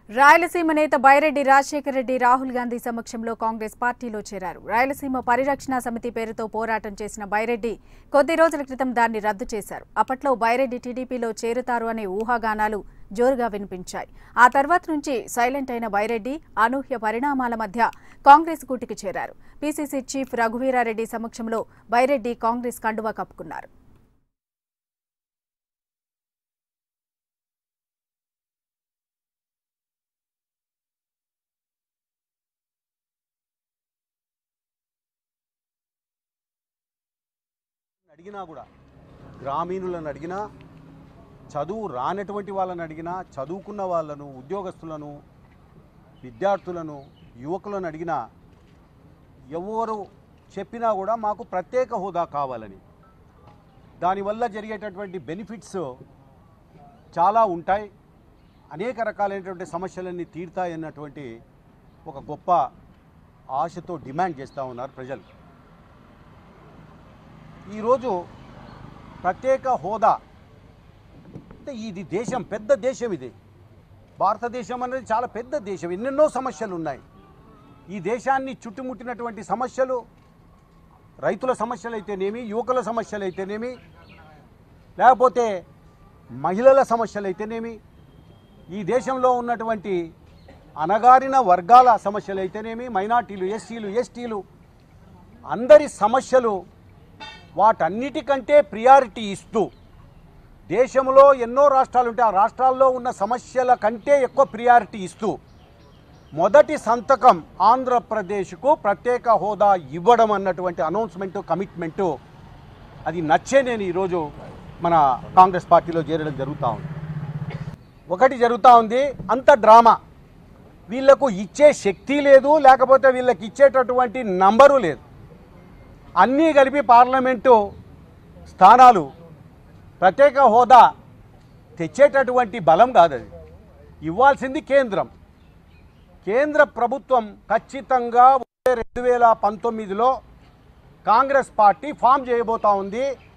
రాయలసీమ నేత బైరెడ్డి రాజశేఖర రెడ్డి రాహుల్ గాంధీ సమక్షంలో కాంగ్రెస్ పార్టీలో చేరారు రాయలసీమ పరిరక్షణ సమితి పేరుతో పోరాటం చేసిన బైరెడ్డి కొద్ది రోజుల క్రితం దాన్ని రద్దు చేశారు అప్పట్లో బైరెడ్డి టీడీపీలో చేరుతారు అనే ఊహాగానాలు జోరుగా వినిపించాయి ఆ తర్వాత నుంచి సైలెంట్ అయిన బైరెడ్డి అనూహ్య పరిణామాల మధ్య కాంగ్రెస్ గూటికి చేరారు పీసీసీ చీఫ్ రఘువీరారెడ్డి సమక్షంలో బైరెడ్డి కాంగ్రెస్ కండువా కప్పుకున్నారు అడిగినా కూడా గ్రామీణులను అడిగినా చదువు రానటువంటి వాళ్ళని అడిగినా చదువుకున్న వాళ్ళను ఉద్యోగస్తులను విద్యార్థులను యువకులను అడిగినా ఎవరు చెప్పినా కూడా మాకు ప్రత్యేక హోదా కావాలని దానివల్ల జరిగేటటువంటి బెనిఫిట్స్ చాలా ఉంటాయి అనేక రకాలైనటువంటి సమస్యలన్నీ తీరుతాయి అన్నటువంటి ఒక గొప్ప ఆశతో డిమాండ్ చేస్తూ ఉన్నారు ప్రజలు ఈరోజు ప్రత్యేక హోదా అంటే ఇది దేశం పెద్ద దేశం ఇది భారతదేశం అనేది చాలా పెద్ద దేశం ఎన్నెన్నో సమస్యలు ఉన్నాయి ఈ దేశాన్ని చుట్టుముట్టినటువంటి సమస్యలు రైతుల సమస్యలు అయితేనేమి యువకుల సమస్యలు అయితేనేమి లేకపోతే మహిళల సమస్యలు అయితేనేమి ఈ దేశంలో ఉన్నటువంటి అణగారిన వర్గాల సమస్యలు అయితేనేమి మైనార్టీలు ఎస్సీలు ఎస్టీలు అందరి సమస్యలు వాటన్నిటికంటే ప్రియారిటీ ఇస్తూ దేశంలో ఎన్నో రాష్ట్రాలు ఉంటే ఆ రాష్ట్రాల్లో ఉన్న సమస్యల కంటే ఎక్కువ ప్రియారిటీ ఇస్తూ మొదటి సంతకం ఆంధ్రప్రదేశ్కు ప్రత్యేక హోదా ఇవ్వడం అన్నటువంటి అనౌన్స్మెంట్ కమిట్మెంటు అది నచ్చే నేను ఈరోజు మన కాంగ్రెస్ పార్టీలో చేరడం జరుగుతూ ఉంది ఒకటి జరుగుతూ ఉంది అంత డ్రామా వీళ్లకు ఇచ్చే శక్తి లేదు లేకపోతే వీళ్ళకి ఇచ్చేటటువంటి నంబరు లేదు అన్నీ కలిపి పార్లమెంటు స్థానాలు ప్రత్యేక హోదా తెచ్చేటటువంటి బలం కాదు అది ఇవ్వాల్సింది కేంద్రం కేంద్ర ప్రభుత్వం ఖచ్చితంగా రెండు వేల పంతొమ్మిదిలో కాంగ్రెస్ పార్టీ ఫామ్ చేయబోతా ఉంది